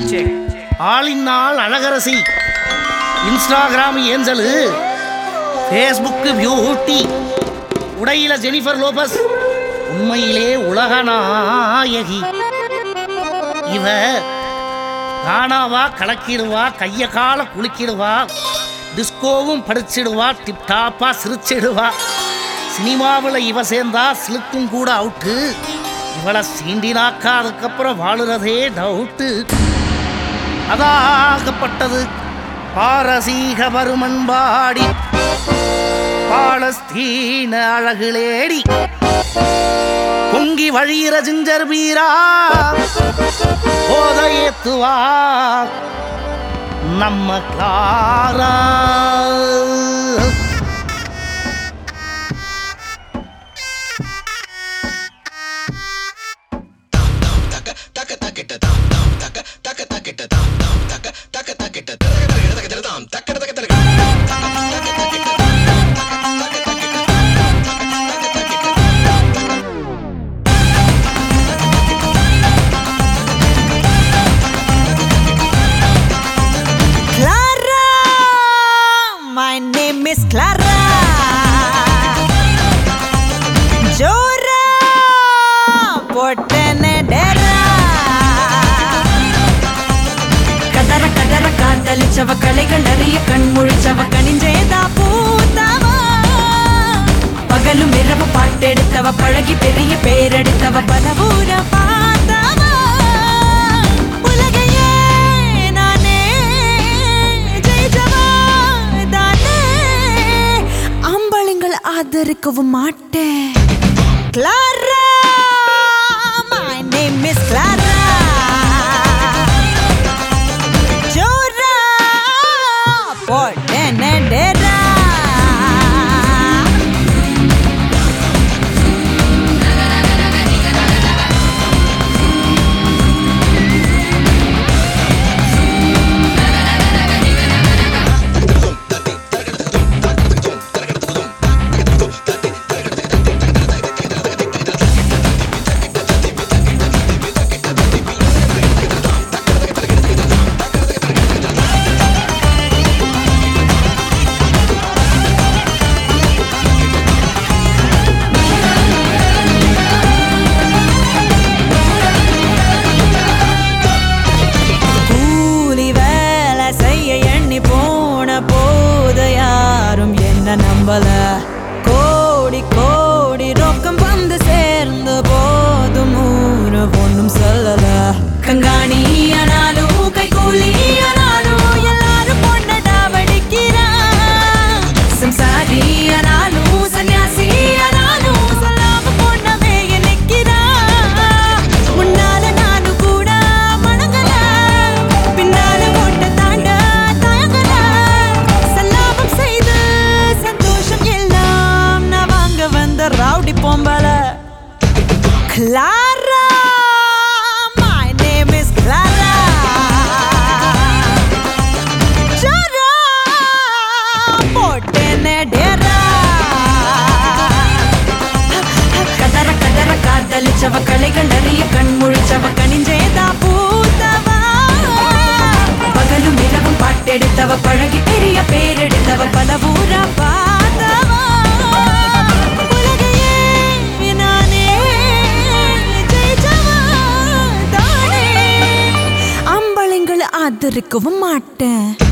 ஆளினால் அழகரசி Instagram angel Facebook beauty உடையில Jennifer Lopez உண்மையிலே உலக நாயகி இவ காணாவா கலக்கிடுவா கைய கால குலுக்கிடுவா டிஸ்கோவும் படிச்சிடுவா டிப்டாப்பா சிரிச்சிடுவா சினிமாவில் இவ சேர்ந்தா சிலுக்கும் கூட அவுட்டு இவளை சீண்டினாக்கா அதுக்கப்புறம் வாழுறதே டவுட்டு அதாகப்பட்டது பாரசீக வருமன்பாடி பாலஸ்தீன அழகுலேடி பொங்கி வழியிற ஜிஞ்சர் வீரா போத ஏத்துவா நம்ம காரா Clara, my name is Clara. Jora, பொட்டன டெரா. கதற கதற காதலிச்சவ கலைகள் அறிய கண் முழிச்சவ கணிஞ்சேதா பூத்தவ பகலும் இரவு பாட்டெடுத்தவ பழகி பெரிய பேரெடுத்தவ பல ஊர பார்த்தவ உலகையே நானே ஜெயிச்சவா தானே அம்பளங்கள் ஆதரிக்கவும் மாட்டேன் Clara my name is Clara ஜோரா போட்டேன டெரா கூலி வேலை செய்ய எண்ணி போன போது யாரும் என்ன நம்பல கோடி கோடி ரொக்கம் வந்து சேர்ந்த போதும் ஊரு ஒன்றும் சொல்லல கங்காணி ஆனாலும் கை கூலி ஆனாலும் எல்லாரும் பொண்ணடா வடிக்கிறான் சம்சாரி ஆனாலும் சன்னியாசி ஆனாலும் சொல்லாம பொண்ணவே நிற்கிறான் முன்னால நானும் கூட மணங்கல பின்னால ஓட்ட தாண்ட தயங்கல சல்லாபம் செய்து சந்தோஷம் எல்லாம் நான் வாங்க வந்த ரவுடி பொம்பல Clara my name is Clara ஜோரா போட்டேனே டேரா கதற கதற காதலிச்சவ கலைகள் அறிய கண் முழிச்சவ கணிஞ்சேதா பூத்தவா பகலும் இரவும் பாட்டெடுத்தவ பழகி பெரிய பேரெடுத்தவ பல ஊரா பார்த்தவா உலகையே நானே ஜெயிச்சவா தானே அம்பளங்கள் ஆதரிக்கவும் மாட்டேன்